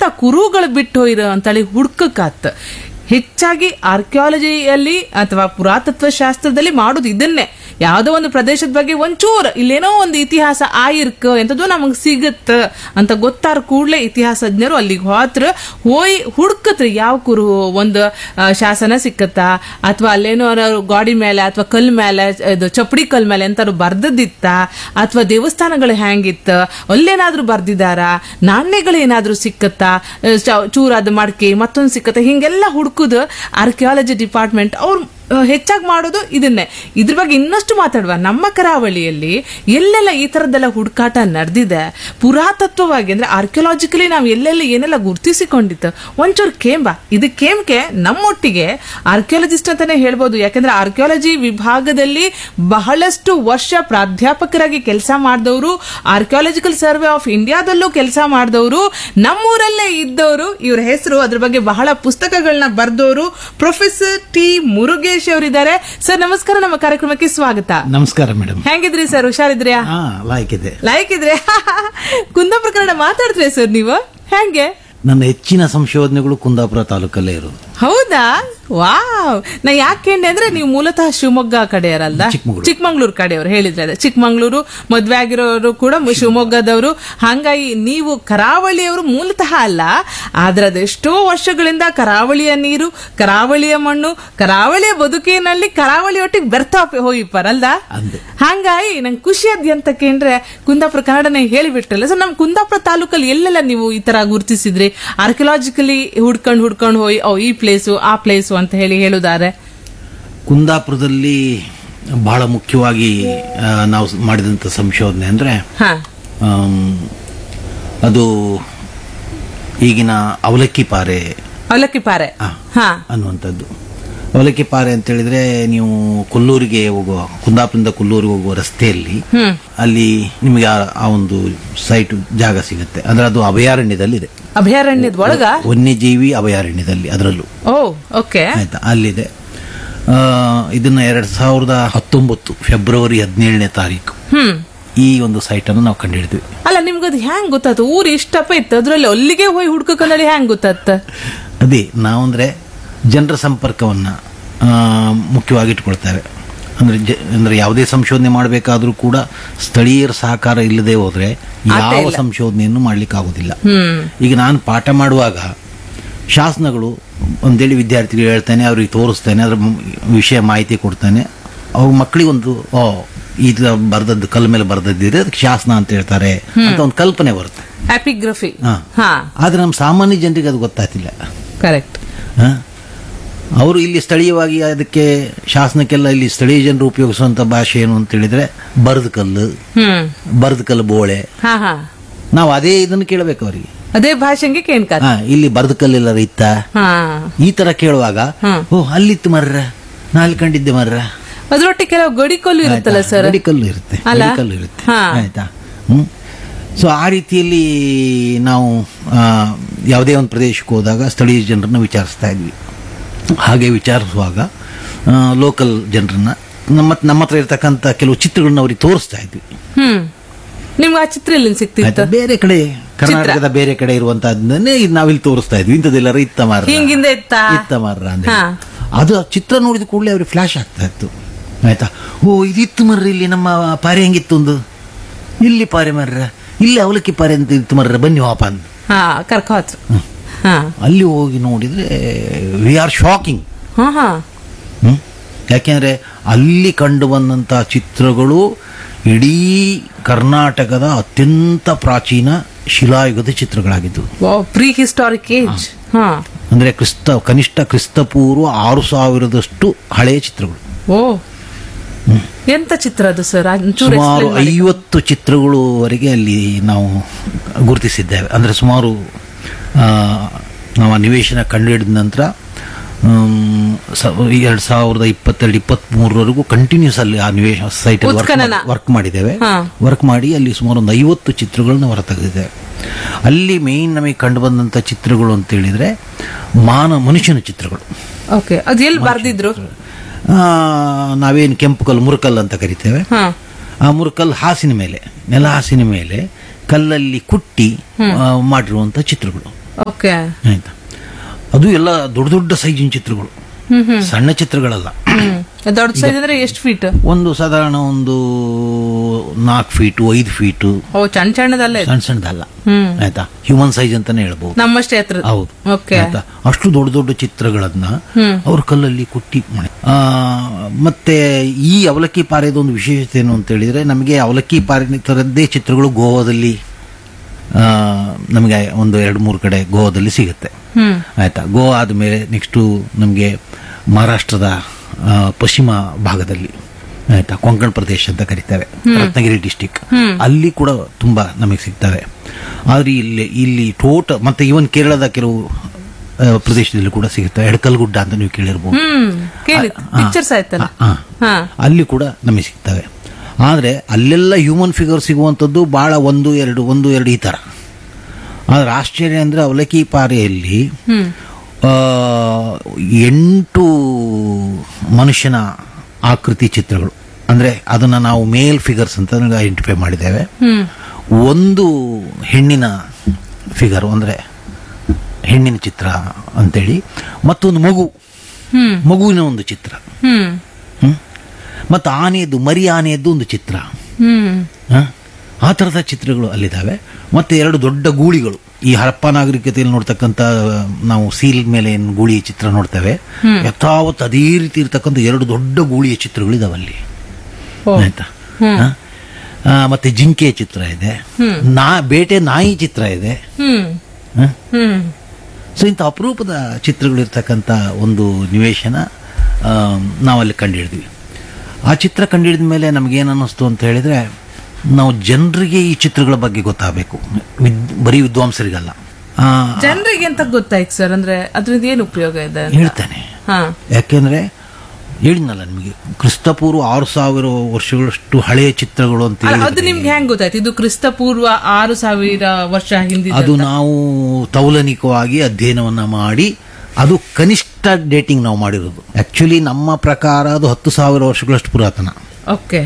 ಎಂತೆಂತ ಕುರುಗಳು ಬಿಟ್ಟು ಹೋಯ್ರು ಅಂತೇಳಿ ಹುಡ್ಕಕ್ಕಾತ್ ಹೆಚ್ಚಾಗಿ ಆರ್ಕಿಯಾಲಜಿಯಲ್ಲಿ ಅಥವಾ ಪುರಾತತ್ವ ಶಾಸ್ತ್ರದಲ್ಲಿ ಮಾಡೋದು ಇದನ್ನೇ ಯಾವುದೋ ಒಂದು ಪ್ರದೇಶದ ಬಗ್ಗೆ ಒಂಚೂರು ಇಲ್ಲೇನೋ ಒಂದು ಇತಿಹಾಸ ಆಯಿರ್ಕ ಎಂತದೋ ನಮಗ್ ಸಿಗತ್ತ ಅಂತ ಗೊತ್ತಾರ ಕೂಡಲೇ ಇತಿಹಾಸಜ್ಞರು ಅಲ್ಲಿಗೆ ಹೋತ್ರ ಹೋಯ್ ಹುಡ್ಕತ್ರಿ ಯಾವ ಕುರು ಒಂದು ಆ, ಶಾಸನ ಸಿಕ್ಕತ್ತಾ ಅಥವಾ ಅಲ್ಲೇನೋ ಅವ್ರು ಗಾಡಿ ಮೇಲೆ ಅಥವಾ ಕಲ್ ಮೇಲೆ ಇದು ಚಪ್ಪಡಿ ಕಲ್ ಮೇಲೆ ಎಂತಾರು ಬರ್ದದ್ದಿತ್ತ ಅಥವಾ ದೇವಸ್ಥಾನಗಳು ಹೆಂಗಿತ್ತ ಅಲ್ಲೇನಾದ್ರೂ ಬರ್ದಿದಾರ ನಾಣ್ಯಗಳು ಏನಾದ್ರೂ ಸಿಕ್ಕತ್ತಾ ಆ, ಚ- ಚೂರಾದ ಮಡಕೆ ಮತ್ತೊಂದು ಸಿಕ್ಕತ್ತ ಹಿಂಗೆಲ್ಲ ಹುಡುಕುದು ಆರ್ಕಿಯಾಲಜಿ ಡಿಪಾರ್ಟ್ಮೆಂಟ್ ಅವ್ರು ಆ, ಹೆಚ್ಚಾಗಿ ಮಾಡೋದು ಇದನ್ನೇ ಇದ್ರ ಬಗ್ಗೆ ಇನ್ನಷ್ಟು ಮಾತಾಡುವ ನಮ್ಮ ಕರಾವಳಿಯಲ್ಲಿ ಎಲ್ಲೆಲ್ಲ ಈ ತರದ್ದೆಲ್ಲ ಹುಡುಕಾಟ ನಡೆದಿದೆ ಪುರಾತತ್ವವಾಗಿ ಅಂದ್ರೆ ಆರ್ಕಿಯಾಲಜಿಕಲಿ ನಾವು ಎಲ್ಲೆಲ್ಲ ಏನೆಲ್ಲ ಗುರ್ತಿಸಿಕೊಂಡಿತ್ತು ಒಂಚೂರು ಕೇಂಬ ಇದು ಕೇಮ್ಕೆ ನಮ್ಮೊಟ್ಟಿಗೆ ಆರ್ಕಿಯಾಲಜಿಸ್ಟ್ ಅಂತಾನೆ ಹೇಳ್ಬೋದು ಯಾಕಂದ್ರೆ ಆರ್ಕಿಯಾಲಜಿ ವಿಭಾಗದಲ್ಲಿ ಬಹಳಷ್ಟು ವರ್ಷ ಪ್ರಾಧ್ಯಾಪಕರಾಗಿ ಕೆಲಸ ಮಾಡಿದವರು ಆರ್ಕಿಯಾಲಜಿಕಲ್ ಸರ್ವೆ ಆಫ್ ಇಂಡಿಯಾದಲ್ಲೂ ಕೆಲಸ ಮಾಡಿದವರು ನಮ್ಮೂರಲ್ಲೇ ಇದ್ದವರು ಇವ್ರ ಹೆಸರು ಅದ್ರ ಬಗ್ಗೆ ಬಹಳ ಪುಸ್ತಕಗಳನ್ನ ಬರೆದವರು ಪ್ರೊಫೆಸರ್ ಟಿ ಮುರುಗೇಶ್ ಅವರಿದ್ದಾರೆ ಸರ್ ನಮಸ್ಕಾರ ನಮ್ಮ ಕಾರ್ಯಕ್ರಮಕ್ಕೆ ಸ್ವಾಗತ ನಮಸ್ಕಾರ ಮೇಡಮ್ ಹೆಂಗಿದ್ರಿ ಸರ್ ಹುಷಾರಿದ್ರ್ಯಾ ಹಾ ಲಾಯ್ಕಿದೆ ಲೈಕ್ ಇದ್ರೆ ಕುಂದಾಪುರ ಕನ್ನಡ ಮಾತಾಡ್ತೀರಿ ಸರ್ ನೀವು ಹೆಂಗೆ ನನ್ನ ಹೆಚ್ಚಿನ ಸಂಶೋಧನೆಗಳು ಕುಂದಾಪುರ ತಾಲೂಕಲ್ಲೇ ಇರೋದು ಹೌದಾ ವಾವ್ ನಾ ಯಾಕೆ ಕೇಂಡೆ ಅಂದ್ರೆ ನೀವು ಮೂಲತಃ ಶಿವಮೊಗ್ಗ ಕಡೆಯವರಲ್ಲ ಚಿಕ್ಮಗಳೂರು. ಚಿಕ್ಕಮಂಗ್ಳೂರು ಕಡೆಯವರು ಹೇಳಿದ್ರೆ ಅದೇ ಚಿಕ್ಕಮಂಗ್ಳೂರು ಮದ್ವೆ ಆಗಿರೋರು ಕೂಡ ಮು- ಶಿವಮೊಗ್ಗದವರು ಹಾಗಾಗಿ ನೀವು ಕರಾವಳಿಯವರು ಮೂಲತಃ ಅಲ್ಲ ಆದ್ರೆ ಅದೆಷ್ಟೋ ವರ್ಷಗಳಿಂದ ಕರಾವಳಿಯ ನೀರು ಕರಾವಳಿಯ ಮಣ್ಣು ಕರಾವಳಿಯ ಬದುಕಿನಲ್ಲಿ ಕರಾವಳಿ ಒಟ್ಟಿಗೆ ಬೆರ್ತಾ ಹೋಗಿಪ್ಪಾರಲ್ದ ಅಂದೆ. ಹಂಗಾಗಿ ನಂಗೆ ಖುಷಿ ಅದ್ಯಂತಕ್ಕೆ ಅಂದ್ರೆ ಕುಂದಾಪುರ ಕನ್ನಡನೇ ಹೇಳಿಬಿಟ್ರಲ್ಲ ಸೊ ನಮ್ ಕುಂದಾಪುರ ತಾಲೂಕಲ್ಲಿ ಎಲ್ಲೆಲ್ಲ ನೀವು ಈ ತರ ಗುರುತಿಸಿದ್ರಿ ಆರ್ಕಿಯಾಲಜಿಕಲಿ ಹುಡ್ಕೊಂಡ್ ಹುಡ್ಕೊಂಡ್ ಹೋಗಿ ಓ ಈ ಪ್ಲೇಸು ಆ ಪ್ಲೇಸು ಅಂತ ಹೇಳಿ ಹೇಳುದಾರೆ ಕುಂದಾಪುರದಲ್ಲಿ ಬಹಳ ಮುಖ್ಯವಾಗಿ ಆ, ನಾವು ಮಾಡಿದಂಥ ಸಂಶೋಧನೆ ಅಂದ್ರೆ ಹಾ ಆಮ್, ಅದು ಈಗಿನ ಅವಲಕ್ಕಿ ಪಾರೆ ಅವಲಕ್ಕಿ ಪಾರೆ ಆ, ಹಾ ಅನ್ನುವಂಥದ್ದು ಅವಲಕ್ಕಿ ಪಾರೆ ಅಂತ ಹೇಳಿದ್ರೆ ನೀವು ಕೊಲ್ಲೂರಿಗೆ ಹೋಗುವ ಕುಂದಾಪುರದಿಂದ ಕೊಲ್ಲೂರಿಗೆ ಹೋಗುವ ರಸ್ತೆಯಲ್ಲಿ ಹ್ಮ್ ಅಲ್ಲಿ ನಿಮಗೆ ಆ- ಆ ಒಂದು ಸೈಟ್ ಜಾಗ ಸಿಗುತ್ತೆ ಅಂದ್ರೆ ಅದು ಅಭಯಾರಣ್ಯದಲ್ಲಿದೆ ಅಭಯಾರಣ್ಯದ ಒಳಗ ವನ್ಯಜೀವಿ ಅಭಯಾರಣ್ಯದಲ್ಲಿ ಅದರಲ್ಲೂ ಓ ಓಕೆ ಆಯ್ತಾ ಅಲ್ಲಿದೆ ಆ, ಇದನ್ನ ಎರಡ್ ಸಾವಿರದ ಹತ್ತೊಂಬತ್ತು ಫೆಬ್ರವರಿ ಹದಿನೇಳನೇ ತಾರೀಕು ಹ್ಮ್ ಈ ಒಂದು ಸೈಟ್ ಅನ್ನು ನಾವು ಕಂಡುಹಿಡಿದ್ವಿ ಅಲ್ಲ ನಿಮ್ಗದು ಹ್ಯಾಂಗ್ ಗೊತ್ತಾತು ಊರು ಇಷ್ಟಪ್ಪ ಇತ್ತು ಅದ್ರಲ್ಲಿ ಅಲ್ಲಿಗೆ ಹೋಗಿ ಹುಡ್ಕಂದಳಿ ಹ್ಯಾಂಗ್ ಗೊತ್ತಾತ ಅದೇ ನಾವಂದ್ರೆ ಜನರ ಸಂಪರ್ಕವನ್ನ ಆ, ಮುಖ್ಯವಾಗಿ ಇಟ್ಕೊಳ್ತೇವೆ ಅಂದ್ರೆ ಜ- ಅಂದ್ರೆ ಯಾವುದೇ ಸಂಶೋಧನೆ ಮಾಡಬೇಕಾದ್ರೂ ಕೂಡ ಸ್ಥಳೀಯರ ಸಹಕಾರ ಇಲ್ಲದೆ ಹೋದ್ರೆ ಯಾವ ಸಂಶೋಧನೆಯನ್ನು ಮಾಡ್ಲಿಕ್ಕೆ ಆಗುದಿಲ್ಲ ಹ್ಮ್ ಈಗ ನಾನು ಪಾಠ ಮಾಡುವಾಗ ಶಾಸನಗಳು ಒಂದೇಳಿ ವಿದ್ಯಾರ್ಥಿಗಳು ಹೇಳ್ತೇನೆ ಅವ್ರಿಗೆ ತೋರಿಸ್ತೇನೆ ಅದ್ರ ಮ್- ವಿಷಯ ಮಾಹಿತಿ ಕೊಡ್ತೇನೆ ಅವ್ರ ಮಕ್ಕಳಿಗೆ ಒಂದು ಓ ಇದು ಬರ್ದದ್ದು ಕಲ್ ಮೇಲೆ ಬರ್ದದ್ದಿದೆ ಅದಕ್ಕೆ ಶಾಸನ ಅಂತ ಹೇಳ್ತಾರೆ ಅಂತ ಒಂದು ಕಲ್ಪನೆ ಬರುತ್ತೆ ಆಪಿಗ್ರಫಿ ಹಾ. ಹಾ ಆದ್ರೆ ನಮ್ಮ ಸಾಮಾನ್ಯ ಜನರಿಗೆ ಅದು ಗೊತ್ತಾಗ್ತಿಲ್ಲ ಕರೆಕ್ಟ್ ಹ? ಅವರು ಇಲ್ಲಿ ಸ್ಥಳೀಯವಾಗಿ ಅದಕ್ಕೆ ಶಾಸನಕ್ಕೆಲ್ಲ ಇಲ್ಲಿ ಸ್ಥಳೀಯ ಜನರು ಉಪಯೋಗಿಸುವಂತ ಭಾಷೆ ಏನು ಅಂತ ಹೇಳಿದ್ರೆ ಬರದ ಕಲ್ಲು ಹ್ಮ್ ಬರದ ಕಲ್ಲು ಬೋಳೆ ಹಾ ಹಾ ನಾವು ಅದೇ ಇದನ್ನು ಕೇಳಬೇಕು ಅವರಿಗೆ ಅದೇ ಭಾಷೆಗೆ ಕೇಳ್ಕ ಹಾ ಇಲ್ಲಿ ಬರದ ಕಲ್ಲೆಲ್ಲ ಇತ್ತ ಹಾ ಈ ತರ ಕೇಳುವಾಗ ಹ್ಮ್. ಓ ಅಲ್ಲಿತ್ತು ಮರ್ರ ನಾಲ್ ಕಂಡಿದ್ದೆ ಮರ್ರ ಅದ್ರೊಟ್ಟಿಗೆ ಕೆಲವು ಗಡಿಕೊಲ್ಲು ಇರುತ್ತಲ್ಲ ಆಯ್ತಾ? ಸರ್ ಗಡಿಕಲ್ಲು ಇರುತ್ತೆ ಅಲ್ಲ? ಗಡಿಕಲ್ಲು ಇರುತ್ತೆ ಹಾ. ಆಯ್ತಾ ಹ್ಮ್ ಸೊ ಆ ರೀತಿಯಲ್ಲಿ ನಾವು ಆ, ಯಾವುದೇ ಒಂದು ಪ್ರದೇಶಕ್ಕೆ ಹೋದಾಗ ಸ್ಥಳೀಯ ಜನರನ್ನ ವಿಚಾರಿಸ್ತಾ ಇದ್ವಿ ಹಾಗೆ ವಿಚಾರಿಸುವಾಗ ಲೋಕಲ್ ಜನರನ್ನ ನಮ್ಮ ನಮ್ಮ ಹತ್ರ ಇರ್ತಕ್ಕಂಥ ಕೆಲವು ಚಿತ್ರಗಳನ್ನ ಅವ್ರಿಗೆ ತೋರಿಸ್ತಾ ಇದ್ವಿ ಹ್ಮ್ ನಿಮ್ಗೆ ಆ ಚಿತ್ರ ಎಲ್ಲಿ ಸಿಕ್ತಿತ್ತು ಆಯ್ತಾ? ಬೇರೆ ಕಡೆ ಕರ್ನಾಟಕದ ಬೇರೆ ಕಡೆ ಇರುವಂತಹದ್ದನ್ನೇ ಇದು ನಾವಿಲ್ಲಿ ತೋರಿಸ್ತಾ ಇದ್ವಿ ಇಂಥದ್ದೆಲ್ಲರ ಇತ್ತ ಮಾರ್ರ ಹಿಂಗಿಂದ ಇತ್ತ ಇತ್ತ ಮಾರ್ರ ಅಂತ ಹಾ. ಅದು ಆ ಚಿತ್ರ ನೋಡಿದ ಕೂಡಲೇ ಅವ್ರಿಗೆ ಫ್ಲಾಶ್ ಆಗ್ತಾ ಇತ್ತು ಆಯ್ತಾ ಓ ಇದಿತ್ತು ಮರ್ರಿ ಇಲ್ಲಿ ನಮ್ಮ ಪಾರೆ ಹೆಂಗಿತ್ತು ಒಂದು ಇಲ್ಲಿ ಪಾರೆ ಮರ್ರ ಇಲ್ಲಿ ಅವಲಕ್ಕಿ ಪಾರೆ ಅಂತ ಇತ್ತು ಮರ್ರ ಬನ್ನಿ ವಾಪ ಅಂತ ಹಾ ಕರ್ಕೋತ್ ಹಾ ಅಲ್ಲಿ ಹೋಗಿ ನೋಡಿದ್ರೆ ವಿ ಆರ್ ಶಾಕಿಂಗ್ ಹಾ ಹಾ ಹ್ಮ್ ಯಾಕೆಂದ್ರೆ ಅಲ್ಲಿ ಕಂಡು ಬಂದಂತ ಚಿತ್ರಗಳು ಇಡೀ ಕರ್ನಾಟಕದ ಅತ್ಯಂತ ಪ್ರಾಚೀನ ಶಿಲಾಯುಗದ ಚಿತ್ರಗಳಾಗಿದ್ದವು ಪ್ರೀ ಹಿಸ್ಟಾರಿಕ್ ಏಜ್ ಹಾ ಅಂದ್ರೆ ಕ್ರಿಸ್ತ ಕನಿಷ್ಠ ಕ್ರಿಸ್ತಪೂರ್ವ ಆರು ಸಾವಿರದಷ್ಟು ಹಳೆಯ ಚಿತ್ರಗಳು ಓ ಎಂತ ಚಿತ್ರ ಅದು ಸರ್ ಸುಮಾರು ಐವತ್ತು ಚಿತ್ರಗಳವರೆಗೆ ಅಲ್ಲಿ ನಾವು ಗುರುತಿಸಿದ್ದೇವೆ ಅಂದ್ರೆ ಸುಮಾರು ಆ, ನಾವು ಆ ನಿವೇಶನ ಕಂಡುಹಿಡಿದ ನಂತರ ಎರಡು ಸಾವಿರದ ಇಪ್ಪತ್ತೆರಡು ಇಪ್ಪತ್ತ್ ಮೂರವರೆಗೂ ಕಂಟಿನ್ಯೂಸ್ ಅಲ್ಲಿ ಆ ನಿವೇಶ ಸೈಟ್ ಉತ್ಖನನ. ವರ್ಕ್ ಮಾಡಿದ್ದೇವೆ ಹಾ. ವರ್ಕ್ ಮಾಡಿ ಅಲ್ಲಿ ಸುಮಾರು ಒಂದು ಐವತ್ತು ಚಿತ್ರಗಳನ್ನ ಹೊರತೆಗೆದಿದ್ದೇವೆ ಅಲ್ಲಿ ಮೇನ್ ನಮಗೆ ಕಂಡು ಬಂದಂತ ಚಿತ್ರಗಳು ಅಂತ ಹೇಳಿದ್ರೆ ಮಾನ ಮನುಷ್ಯನ ಚಿತ್ರಗಳು ಓಕೆ ಅದು ಎಲ್ಲಿ ಬರ್ದಿದ್ರು ಆ, ನಾವೇನು ಕೆಂಪು ಕಲ್ಲು ಮುರುಕಲ್ಲು ಅಂತ ಕರಿತೇವೆ ಹಾ ಆ ಮುರುಕಲ್ ಹಾಸಿನ ಮೇಲೆ ನೆಲ ಹಾಸಿನ ಮೇಲೆ ಕಲ್ಲಲ್ಲಿ ಕುಟ್ಟಿ ಆ, ಮಾಡಿರುವಂತ ಚಿತ್ರಗಳು ಓಕೆ ಆಯ್ತಾ ಅದು ಎಲ್ಲ ದೊಡ್ಡ ದೊಡ್ಡ ಸೈಜಿನ ಚಿತ್ರಗಳು ಹ್ಮ್ ಹ್ಮ್ ಸಣ್ಣ ಚಿತ್ರಗಳಲ್ಲ ಹ್ಮ್ ದೊಡ್ಡ ಸೈಜ್ ಅಂದ್ರೆ ಎಷ್ಟು ಫೀಟ್ ಒಂದು ಸಾಧಾರಣ ಒಂದು ನಾಲ್ಕು ಫೀಟು ಐದು ಫೀಟು ಓ ಸಣ್ಣ ಸಣ್ಣದಲ್ಲ ಇದು ಸಣ್ಣ ಸಣ್ಣದಲ್ಲ ಹ್ಮ್ ಆಯ್ತಾ ಹ್ಯೂಮನ್ ಸೈಜ್ ಅಂತಾನೆ ಹೇಳ್ಬೋದು ನಮ್ಮಷ್ಟೇ ಹತ್ರ ಹೌದು ಓಕೆ ಆಯ್ತಾ ಅಷ್ಟು ದೊಡ್ಡ ದೊಡ್ಡ ಚಿತ್ರಗಳನ್ನ ಹ್ಮ್ ಅವ್ರ ಕಲ್ಲಲ್ಲಿ ಕುಟ್ಟಿ ಮಾಡಿ ಆ, ಮತ್ತೆ ಈ ಅವಲಕ್ಕಿ ಪಾರೆದ ಒಂದು ವಿಶೇಷತೆ ಏನು ಅಂತ ಹೇಳಿದ್ರೆ ನಮಗೆ ಅವಲಕ್ಕಿ ಪಾರಿನ ಥರದ್ದೇ ಚಿತ್ರಗಳು ಗೋವಾದಲ್ಲಿ ಆ, ನಮಗೆ ಒಂದು ಎರಡು ಮೂರು ಕಡೆ ಗೋವಾದಲ್ಲಿ ಸಿಗುತ್ತೆ ಹ್ಮ್ ಆಯ್ತಾ ಗೋವಾ ಆದಮೇಲೆ ನೆಕ್ಸ್ಟು ನಮಗೆ ಮಹಾರಾಷ್ಟ್ರದ ಆ, ಪಶ್ಚಿಮ ಭಾಗದಲ್ಲಿ ಆಯ್ತಾ ಕೊಂಕಣ್ ಪ್ರದೇಶ ಅಂತ ಕರೀತಾರೆ ರತ್ನಗಿರಿ ಡಿಸ್ಟಿಕ್ ಅಲ್ಲಿ ಕೂಡ ತುಂಬಾ ನಮಗೆ ಸಿಗ್ತವೆ ಆದ್ರೆ ಇಲ್ಲಿ ಇಲ್ಲಿ ಟೋಟ ಮತ್ತೆ ಇವನ್ ಕೇರಳದ ಕೆಲವು ಆ, ಪ್ರದೇಶದಲ್ಲಿ ಕೂಡ ಸಿಗುತ್ತೆ ಎಡಕಲ್ಗುಡ್ಡ ಅಂತ ನೀವು ಕೇಳಿರ್ಬೋದು ಹ್ಮ್ ಕೇಳಿ ಪಿಕ್ಚರ್ಸ್ ಆಯ್ತಲ್ಲ ಆ, ಹಾ ಅಲ್ಲಿ ಕೂಡ ನಮಗೆ ಸಿಗ್ತವೆ ಆದರೆ ಅಲ್ಲೆಲ್ಲ ಹ್ಯೂಮನ್ ಫಿಗರ್ ಸಿಗುವಂಥದ್ದು ಭಾಳ ಒಂದು ಎರಡು ಒಂದು ಎರಡು ಈ ಥರ ಆದರೆ ಆಶ್ಚರ್ಯ ಅಂದರೆ ಅವಲಕ್ಕಿ ಪಾರೆಯಲ್ಲಿ ಹ್ಮ್ ಆ, ಎಂಟು ಮನುಷ್ಯನ ಆಕೃತಿ ಚಿತ್ರಗಳು ಅಂದರೆ ಅದನ್ನು ನಾವು ಮೇಲ್ ಫಿಗರ್ಸ್ ಅಂತ ಐಡೆಂಟಿಫೈ ಮಾಡಿದ್ದೇವೆ ಹ್ಮ್ ಒಂದು ಹೆಣ್ಣಿನ ಫಿಗರು ಅಂದರೆ ಹೆಣ್ಣಿನ ಚಿತ್ರ ಅಂತೇಳಿ ಮತ್ತೊಂದು ಮಗು ಹ್ಮ್ ಮಗುವಿನ ಒಂದು ಚಿತ್ರ ಹ್ಮ್ ಹ್ಮ್? ಮತ್ತು ಆನೆಯದ್ದು ಮರಿ ಆನೆಯದ್ದು ಒಂದು ಚಿತ್ರ ಹ್ಮ್ ಹ? ಆ ಥರದ ಚಿತ್ರಗಳು ಅಲ್ಲಿದ್ದಾವೆ ಮತ್ತೆ ಎರಡು ದೊಡ್ಡ ಗೂಳಿಗಳು ಈ ಹರಪ್ಪ ನಾಗರಿಕತೆಯಲ್ಲಿ ನೋಡ್ತಕ್ಕಂಥ ನಾವು ಸೀಲ್ ಮೇಲೆ ಏನು ಗೂಳಿಯ ಚಿತ್ರ ನೋಡ್ತೇವೆ ಯಥಾವತ್ ಅದೇ ರೀತಿ ಇರ್ತಕ್ಕಂಥ ಎರಡು ದೊಡ್ಡ ಗೂಳಿಯ ಚಿತ್ರಗಳು ಇದಾವೆ ಅಲ್ಲಿ ಓ ಆಯ್ತಾ ಹ? ಆ, ಮತ್ತೆ ಜಿಂಕೆಯ ಚಿತ್ರ ಇದೆ ನಾ ಬೇಟೆ ನಾಯಿ ಚಿತ್ರ ಇದೆ ಹ್ಮ್ ಹ? ಹ್ಮ್ ಸೊ ಇಂಥ ಅಪರೂಪದ ಚಿತ್ರಗಳಿರ್ತಕ್ಕಂಥ ಒಂದು ನಿವೇಶನ ಆ, ನಾವಲ್ಲಿ ಕಂಡುಹಿಡಿದ್ವಿ ಆ ಚಿತ್ರ ಕಂಡುಹಿಡಿದ ಮೇಲೆ ನಮಗೇನು ಅನ್ನಿಸ್ತು ಅಂತ ಹೇಳಿದ್ರೆ ನಾವು ಜನರಿಗೆ ಈ ಚಿತ್ರಗಳ ಬಗ್ಗೆ ಗೊತ್ತಾಗಬೇಕು ವಿದ್ ಬರೀ ವಿದ್ವಾಂಸರಿಗಲ್ಲ ಆ, ಜನರಿಗೆ ಎಂತ ಗೊತ್ತಾಯ್ತು ಸರ್ ಅಂದ್ರೆ ಅದ್ರಿಂದ ಏನು ಉಪಯೋಗ ಇದೆ ಅಂತ? ಹೇಳ್ತಾನೆ ಹಾ ಯಾಕೆಂದ್ರೆ ಹೇಳಿದ್ನಲ್ಲ ನಿಮಗೆ ಕ್ರಿಸ್ತಪೂರ್ವ ಆರು ಸಾವಿರ ವರ್ಷಗಳಷ್ಟು ಹಳೆಯ ಚಿತ್ರಗಳು ಅಂತ ಅಲ್ಲ, ಹೇಳಿದ್ರೆ ಅದು ನಿಮ್ಗೆ ಹೆಂಗ್ ಗೊತ್ತಾಯ್ತು ಇದು ಕ್ರಿಸ್ತ ಪೂರ್ವ ಆರು ಸಾವಿರ ವರ್ಷ ಹಿಂದಿನ ಅದು ನಾವು ತೌಲನಿಕವಾಗಿ ಅಧ್ಯಯನವನ್ನ ಮಾಡಿ ಅದು ಕನಿಷ್ಠ ಡೇಟಿಂಗ್ ನಾವು ಮಾಡಿರೋದು ಆಕ್ಚುಲಿ ನಮ್ಮ ಪ್ರಕಾರ ಅದು ಹತ್ತು ಸಾವಿರ ವರ್ಷಗಳಷ್ಟು ಪುರಾತನ ಓಕೆ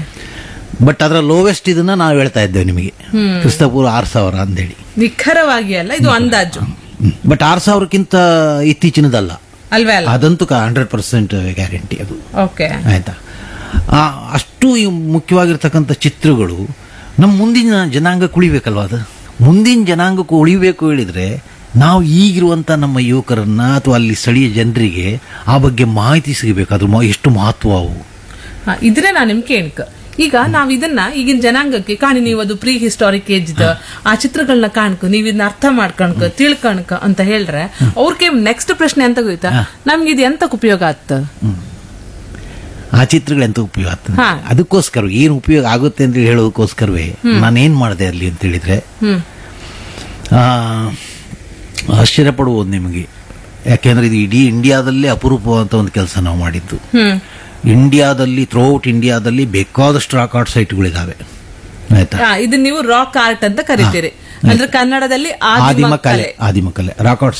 ಬಟ್ ಅದರ ಲೋವೆಸ್ಟ್ ಇದನ್ನ ನಾವು ಹೇಳ್ತಾ ಇದ್ದೇವೆ ನಿಮಗೆ ಕ್ರಿಸ್ತಪೂರ್ವ ಆರು ಸಾವಿರ ಅಂದೇಳಿ ನಿಖರವಾಗಿ ಅಲ್ಲ ಇದು ಅಂದಾಜು ಬಟ್ ಆರು ಸಾವಿರಕ್ಕಿಂತ ಇತ್ತೀಚಿನದಲ್ಲ ಅಲ್ವೇ ಅಲ್ಲ ಅದಂತೂ ಹಂಡ್ರೆಡ್ ಪರ್ಸೆಂಟ್ ಗ್ಯಾರಂಟಿ ಅದು ಓಕೆ ಆಯ್ತಾ ಆ, ಅಷ್ಟು ಈ ಮುಖ್ಯವಾಗಿರ್ತಕ್ಕಂಥ ಚಿತ್ರಗಳು ನಮ್ಮ ಮುಂದಿನ ಜನಾಂಗ ಉಳಿಬೇಕಲ್ವ ಅದು ಮುಂದಿನ ಜನಾಂಗಕ್ಕೆ ಉಳಿಬೇಕು ಹೇಳಿದ್ರೆ ನಾವು ಈಗಿರುವಂಥ ನಮ್ಮ ಯುವಕರನ್ನ ಅಥವಾ ಅಲ್ಲಿ ಸ್ಥಳೀಯ ಜನರಿಗೆ ಆ ಬಗ್ಗೆ ಮಾಹಿತಿ ಸಿಗಬೇಕು ಅದ್ರ ಮ- ಎಷ್ಟು ಮಹತ್ವ ಅವು ಹಾ, ಇದ್ರೆ ನಾನು ನಿಮ್ ಕೇಳ್ಕ ಈಗ ನಾವ್ ಇದನ್ನ ಈಗಿನ ಜನಾಂಗಕ್ಕೆ ಕಾಣಿ ನೀವು ಅದು ಪ್ರೀ ಹಿಸ್ಟಾರಿಕ್ ಏಜ್ ಆ ಚಿತ್ರಗಳನ್ನ ಕಾಣ್ಕ ನೀವ್ ಇದನ್ನ ಅರ್ಥ ಮಾಡ್ಕಣ್ಕ ತಿಳ್ಕಣ್ಕ ಅಂತ ಹೇಳ್ರೆ ಅವ್ರಿಗೆ ನೆಕ್ಸ್ಟ್ ಪ್ರಶ್ನೆ ಅಂತ ಗೊತ್ತಾ ನಮ್ಗೆ ಇದು ಎಂತಕ್ ಉಪಯೋಗ ಆಗ್ತ ಆ ಚಿತ್ರಗಳು ಎಂತ ಉಪಯೋಗ ಆಗ್ತದೆ ಹಾ. ಅದಕ್ಕೋಸ್ಕರ ಏನು ಉಪಯೋಗ ಆಗುತ್ತೆ ಅಂತ ಹೇಳೋದಕ್ಕೋಸ್ಕರವೇ ನಾನೇನ್ ಮಾಡಿದೆ ಅಲ್ಲಿ ಅಂತ ಹೇಳಿದ್ರೆ ಹ್ಮ್ ಆ, ಆಶ್ಚರ್ಯ ಪಡ್ಬೋದು ನಿಮಗೆ ಯಾಕೆಂದ್ರೆ ಇದು ಇಡೀ ಇಂಡಿಯಾದಲ್ಲೇ ಅಪರೂಪವಾದಂಥ ಒಂದು ಕೆಲಸ ನಾವು ಮಾಡಿದ್ದು ಹ್ಮ್ ಇಂಡಿಯಾದಲ್ಲಿ ಥ್ರೂಔಟ್ ಇಂಡಿಯಾದಲ್ಲಿ ಬೇಕಾದಷ್ಟು ರಾಕ್ ಆರ್ಟ್ ಸೈಟ್ಗಳಿದ್ದಾವೆ ಆಯ್ತಾ ಹಾ, ಇದು ನೀವು ರಾಕ್ ಆರ್ಟ್ ಅಂತ ಕರಿತೀರಿ ಅಂದ್ರೆ ಕನ್ನಡದಲ್ಲಿ ಆದಿಮ ಆದಿಮ ಕಲೆ ಕಲೆ ಆದಿಮ ಕಲೆ ರಾಕ್ ಆರ್ಟ್